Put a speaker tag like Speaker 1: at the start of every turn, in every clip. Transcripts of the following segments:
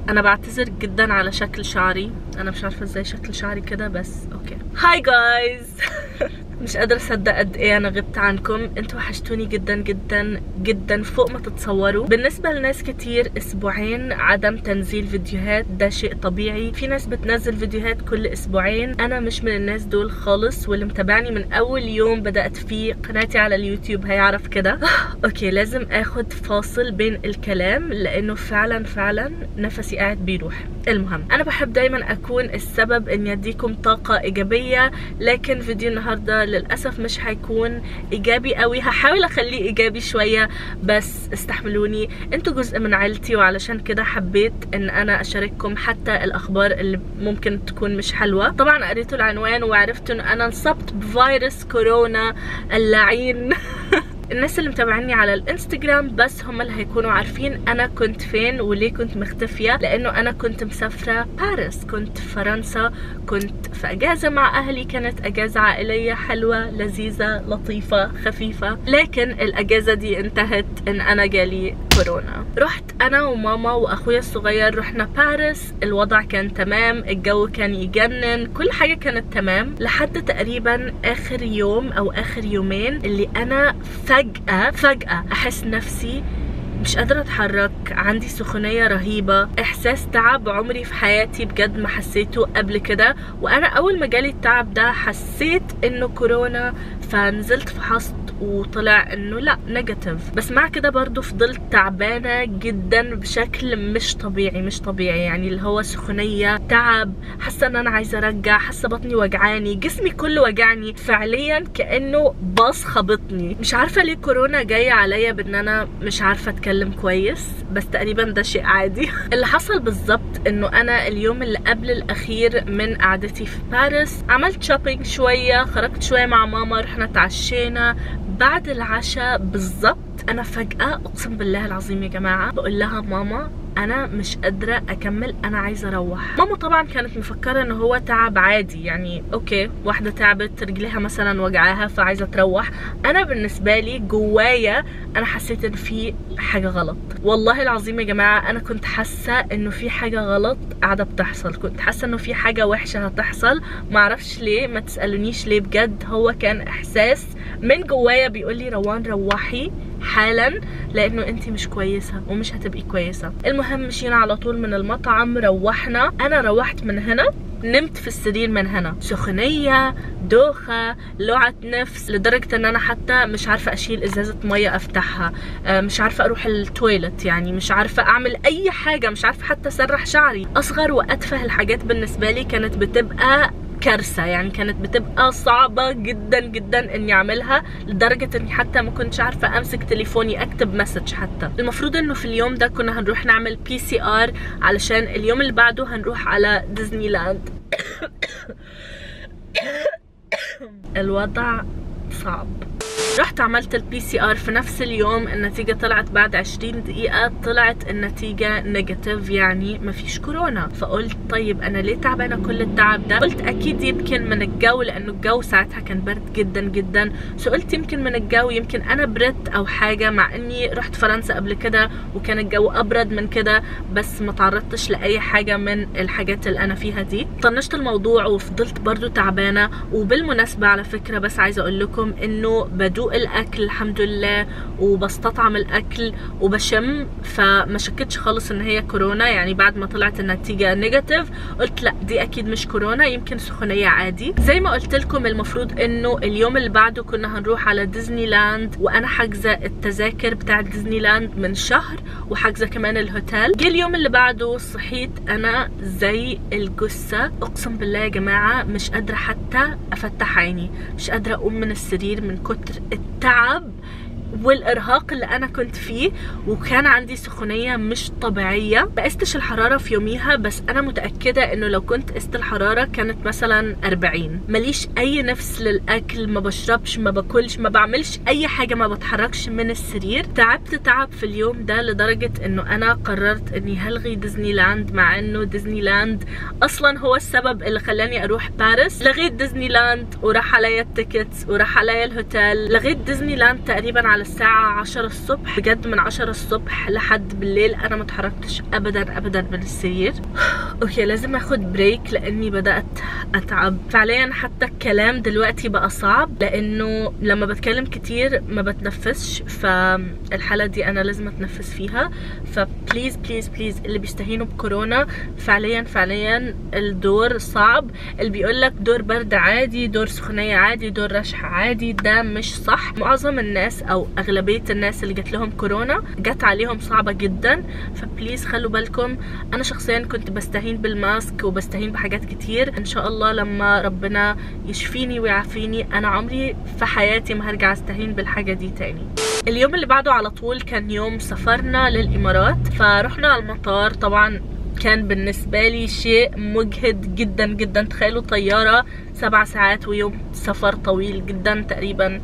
Speaker 1: انا بعتذر جدا على شكل شعري انا مش عارفه ازاي شكل شعري كده بس اوكي هاي جايز مش قادرة اصدق قد ايه انا غبت عنكم انتوا وحشتوني جدا جدا جدا فوق ما تتصوروا بالنسبة لناس كتير اسبوعين عدم تنزيل فيديوهات ده شيء طبيعي في ناس بتنزل فيديوهات كل اسبوعين انا مش من الناس دول خالص واللي متابعني من اول يوم بدأت فيه قناتي على اليوتيوب هيعرف كده اوكي لازم اخد فاصل بين الكلام لانه فعلا فعلا نفسي قاعد بيروح المهم انا بحب دايما اكون السبب اني اديكم طاقة ايجابية لكن فيديو النهاردة للأسف مش هيكون ايجابي قوي هحاول اخليه ايجابي شوية بس استحملوني انتوا جزء من عيلتي وعلشان كده حبيت ان انا اشارككم حتى الاخبار اللي ممكن تكون مش حلوة طبعا قريتوا العنوان وعرفتوا ان انا انصبت بفيروس كورونا اللعين الناس اللي متابعيني على الانستجرام بس هم اللي هيكونوا عارفين انا كنت فين وليه كنت مختفيه لانه انا كنت مسافره باريس كنت في فرنسا كنت في اجازه مع اهلي كانت اجازه عائليه حلوه لذيذه لطيفه خفيفه لكن الاجازه دي انتهت ان انا جالي كورونا رحت انا وماما واخويا الصغير رحنا باريس الوضع كان تمام الجو كان يجنن كل حاجه كانت تمام لحد تقريبا اخر يوم او اخر يومين اللي انا فجاه فجاه احس نفسي مش قادرة اتحرك عندي سخونية رهيبة احساس تعب عمري في حياتي بجد ما حسيته قبل كده وانا اول ما جالي التعب ده حسيت انه كورونا فنزلت فحصت وطلع انه لا نيجاتيف بس مع كده برضو فضلت تعبانة جدا بشكل مش طبيعي مش طبيعي يعني اللي هو سخونية تعب حاسة ان انا عايزة ارجع حاسة بطني وجعاني جسمي كله وجعني فعليا كأنه باص خبطني مش عارفة ليه كورونا جاية عليا بان انا مش عارفة اتكلم كويس بس تقريبا ده شيء عادي اللي حصل بالظبط انه انا اليوم اللي قبل الاخير من قعدتي في باريس عملت شوبينج شوية خرجت شوية مع ماما رحنا اتعشينا بعد العشاء بالظبط انا فجأة اقسم بالله العظيم يا جماعة بقول لها ماما انا مش قادرة اكمل انا عايزة اروح ماما طبعا كانت مفكرة ان هو تعب عادي يعني اوكي واحدة تعبت رجليها مثلا وجعاها فعايزة تروح انا بالنسبة لي جوايا انا حسيت ان في حاجة غلط والله العظيم يا جماعة انا كنت حاسة انه في حاجة غلط قاعدة بتحصل كنت حاسة انه في حاجة وحشة هتحصل معرفش ليه ما تسألونيش ليه بجد هو كان احساس من جوايا بيقول لي روان روحي حالا لانه انت مش كويسه ومش هتبقي كويسه المهم مشينا على طول من المطعم روحنا انا روحت من هنا نمت في السرير من هنا سخونية دوخة لوعة نفس لدرجة ان انا حتى مش عارفة اشيل ازازة مية افتحها مش عارفة اروح التويلت يعني مش عارفة اعمل اي حاجة مش عارفة حتى اسرح شعري اصغر واتفه الحاجات بالنسبة لي كانت بتبقى كارثه يعني كانت بتبقى صعبه جدا جدا اني اعملها لدرجه اني حتى ما كنتش عارفه امسك تليفوني اكتب مسج حتى المفروض انه في اليوم ده كنا هنروح نعمل بي سي ار علشان اليوم اللي بعده هنروح على ديزني لاند الوضع صعب رحت عملت البي سي ار في نفس اليوم النتيجه طلعت بعد 20 دقيقه طلعت النتيجه نيجاتيف يعني مفيش كورونا فقلت طيب انا ليه تعبانه كل التعب ده قلت اكيد يمكن من الجو لانه الجو ساعتها كان برد جدا جدا سئلت يمكن من الجو يمكن انا بردت او حاجه مع اني رحت فرنسا قبل كده وكان الجو ابرد من كده بس ما تعرضتش لاي حاجه من الحاجات اللي انا فيها دي طنشت الموضوع وفضلت برضو تعبانه وبالمناسبه على فكره بس عايزه اقول لكم انه بدوق الاكل الحمد لله وبستطعم الاكل وبشم فما شكتش خالص ان هي كورونا يعني بعد ما طلعت النتيجه نيجاتيف قلت لا دي اكيد مش كورونا يمكن سخونيه عادي زي ما قلت لكم المفروض انه اليوم اللي بعده كنا هنروح على ديزني لاند وانا حاجزه التذاكر بتاعه ديزني لاند من شهر وحاجزه كمان الهوتيل جه اليوم اللي بعده صحيت انا زي الجثه اقسم بالله يا جماعه مش قادره حتى افتح عيني مش قادره اقوم من السرير من كتر التعب والارهاق اللي انا كنت فيه وكان عندي سخونيه مش طبيعيه ما قستش الحراره في يوميها بس انا متاكده انه لو كنت قست الحراره كانت مثلا 40 ماليش اي نفس للاكل ما بشربش ما باكلش ما بعملش اي حاجه ما بتحركش من السرير تعبت تعب في اليوم ده لدرجه انه انا قررت اني هلغي ديزني لاند مع انه ديزني لاند اصلا هو السبب اللي خلاني اروح باريس لغيت ديزني لاند وراح عليا التيكتس وراح عليا الهوتيل لغيت ديزني لاند تقريبا على على الساعة 10 الصبح بجد من 10 الصبح لحد بالليل انا ما اتحركتش ابدا ابدا من السرير اوكي لازم اخد بريك لاني بدأت اتعب فعليا حتى الكلام دلوقتي بقى صعب لانه لما بتكلم كتير ما بتنفسش فالحالة دي انا لازم اتنفس فيها فبليز بليز بليز اللي بيستهينوا بكورونا فعليا فعليا الدور صعب اللي بيقول لك دور برد عادي دور سخونية عادي دور رشح عادي ده مش صح معظم الناس او اغلبية الناس اللي جات لهم كورونا جت عليهم صعبة جدا فبليز خلوا بالكم انا شخصيا كنت بستهين بالماسك وبستهين بحاجات كتير ان شاء الله لما ربنا يشفيني ويعافيني انا عمري في حياتي ما هرجع استهين بالحاجة دي تاني اليوم اللي بعده على طول كان يوم سفرنا للامارات فرحنا على المطار طبعا كان بالنسبة لي شيء مجهد جدا جدا تخيلوا طيارة سبع ساعات ويوم سفر طويل جدا تقريبا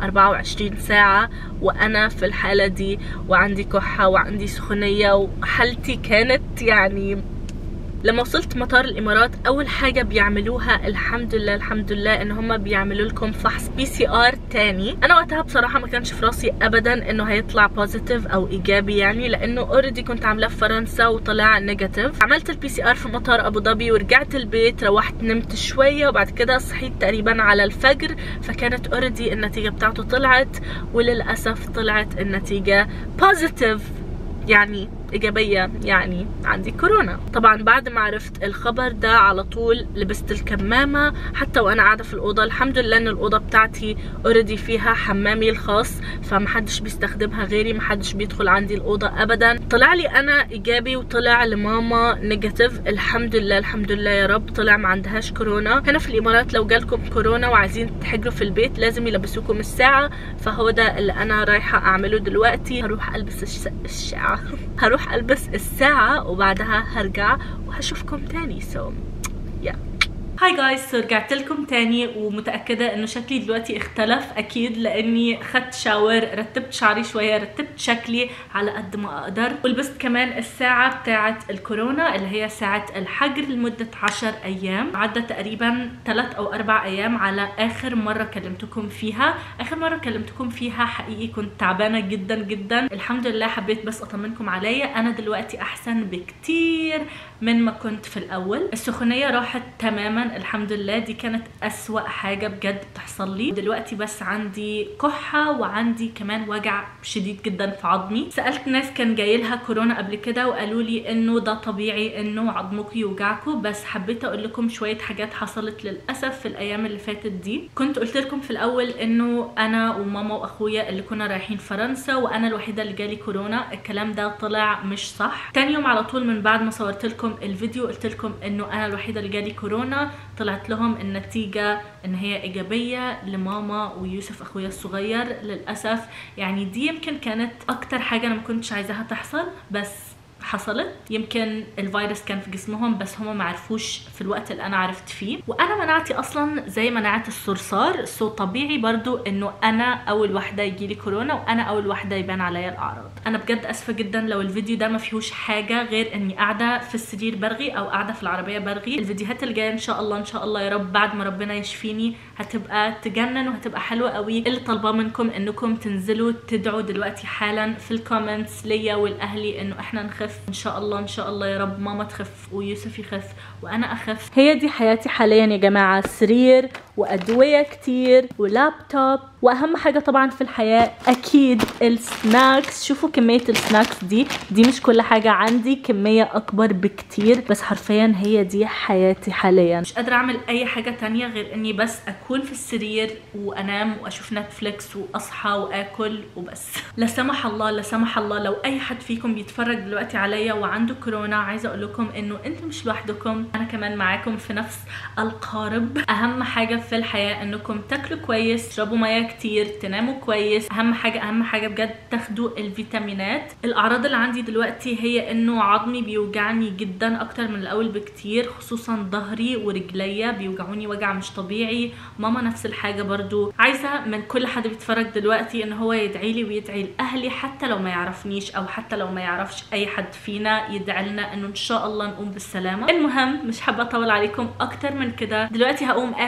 Speaker 1: 24 ساعة وأنا في الحالة دي وعندي كحة وعندي سخونية وحالتي كانت يعني لما وصلت مطار الامارات اول حاجه بيعملوها الحمد لله الحمد لله ان هم بيعملوا لكم فحص بي سي ار تاني انا وقتها بصراحه ما كانش في راسي ابدا انه هيطلع بوزيتيف او ايجابي يعني لانه اوريدي كنت عاملاه في فرنسا وطلع نيجاتيف عملت البي سي ار في مطار ابو ظبي ورجعت البيت روحت نمت شويه وبعد كده صحيت تقريبا على الفجر فكانت اوريدي النتيجه بتاعته طلعت وللاسف طلعت النتيجه بوزيتيف يعني ايجابيه يعني عندي كورونا طبعا بعد ما عرفت الخبر ده على طول لبست الكمامه حتى وانا قاعده في الاوضه الحمد لله ان الاوضه بتاعتي اوريدي فيها حمامي الخاص فمحدش بيستخدمها غيري محدش بيدخل عندي الاوضه ابدا طلع لي انا ايجابي وطلع لماما نيجاتيف الحمد لله الحمد لله يا رب طلع ما عندهاش كورونا هنا في الامارات لو جالكم كورونا وعايزين تحجروا في البيت لازم يلبسوكم الساعه فهو ده اللي انا رايحه اعمله دلوقتي هروح البس الش... الساعه هروح البس الساعة وبعدها هرجع وهشوفكم تاني سو so, yeah. هاي جايز رجعت لكم تاني ومتاكده انه شكلي دلوقتي اختلف اكيد لاني خدت شاور رتبت شعري شويه رتبت شكلي على قد ما اقدر ولبست كمان الساعه بتاعه الكورونا اللي هي ساعه الحجر لمده 10 ايام عدى تقريبا 3 او 4 ايام على اخر مره كلمتكم فيها اخر مره كلمتكم فيها حقيقي كنت تعبانه جدا جدا الحمد لله حبيت بس اطمنكم عليا انا دلوقتي احسن بكتير من ما كنت في الاول السخونيه راحت تماما الحمد لله دي كانت اسوا حاجه بجد بتحصل لي دلوقتي بس عندي كحه وعندي كمان وجع شديد جدا في عظمي سالت ناس كان جاي لها كورونا قبل كده وقالوا لي انه ده طبيعي انه عظمكم يوجعكم بس حبيت اقول لكم شويه حاجات حصلت للاسف في الايام اللي فاتت دي كنت قلت لكم في الاول انه انا وماما واخويا اللي كنا رايحين فرنسا وانا الوحيده اللي جالي كورونا الكلام ده طلع مش صح تاني يوم على طول من بعد ما صورت لكم الفيديو قلت لكم انه انا الوحيده اللي جالي كورونا طلعت لهم النتيجة ان هي ايجابية لماما ويوسف اخويا الصغير للأسف يعني دي يمكن كانت اكتر حاجة انا ما كنتش عايزاها تحصل بس حصلت يمكن الفيروس كان في جسمهم بس هم ما عرفوش في الوقت اللي انا عرفت فيه وانا مناعتي اصلا زي مناعه الصرصار سو طبيعي برضو انه انا اول واحده يجي لي كورونا وانا اول واحده يبان عليا الاعراض انا بجد اسفه جدا لو الفيديو ده ما فيهوش حاجه غير اني قاعده في السرير برغي او قاعده في العربيه برغي الفيديوهات اللي جايه ان شاء الله ان شاء الله يا رب بعد ما ربنا يشفيني هتبقى تجنن وهتبقى حلوه قوي اللي طالباه منكم انكم تنزلوا تدعوا دلوقتي حالا في الكومنتس ليا ولاهلي انه احنا نخف ان شاء الله ان شاء الله يا رب ماما تخف ويوسف يخف وانا اخف هي دي حياتي حاليا يا جماعه سرير وادويه كتير ولابتوب واهم حاجه طبعا في الحياه اكيد السناكس شوفوا كميه السناكس دي دي مش كل حاجه عندي كميه اكبر بكتير بس حرفيا هي دي حياتي حاليا مش قادره اعمل اي حاجه تانية غير اني بس اكون في السرير وانام واشوف نتفليكس واصحى واكل وبس لا سمح الله لا سمح الله لو اي حد فيكم بيتفرج دلوقتي عليا وعنده كورونا عايزه اقول لكم انه انتم مش لوحدكم انا كمان معاكم في نفس القارب اهم حاجه في الحياه انكم تاكلوا كويس تشربوا ميه كتير تناموا كويس اهم حاجه اهم حاجه بجد تاخدوا الفيتامينات الاعراض اللي عندي دلوقتي هي انه عظمي بيوجعني جدا اكتر من الاول بكتير خصوصا ظهري ورجليا بيوجعوني وجع مش طبيعي ماما نفس الحاجه برضو عايزه من كل حد بيتفرج دلوقتي ان هو يدعي لي ويدعي لاهلي حتى لو ما يعرفنيش او حتى لو ما يعرفش اي حد فينا يدعي لنا انه ان شاء الله نقوم بالسلامه المهم مش حابه اطول عليكم اكتر من كده دلوقتي هقوم اخد كل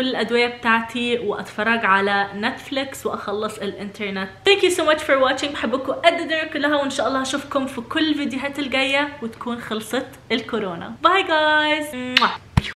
Speaker 1: كل الادويه بتاعتي واتفرج على نتفليكس واخلص الانترنت thank you so much for watching بحبكم قد الدنيا كلها وان شاء الله اشوفكم في كل الفيديوهات الجايه وتكون خلصت الكورونا باي جايز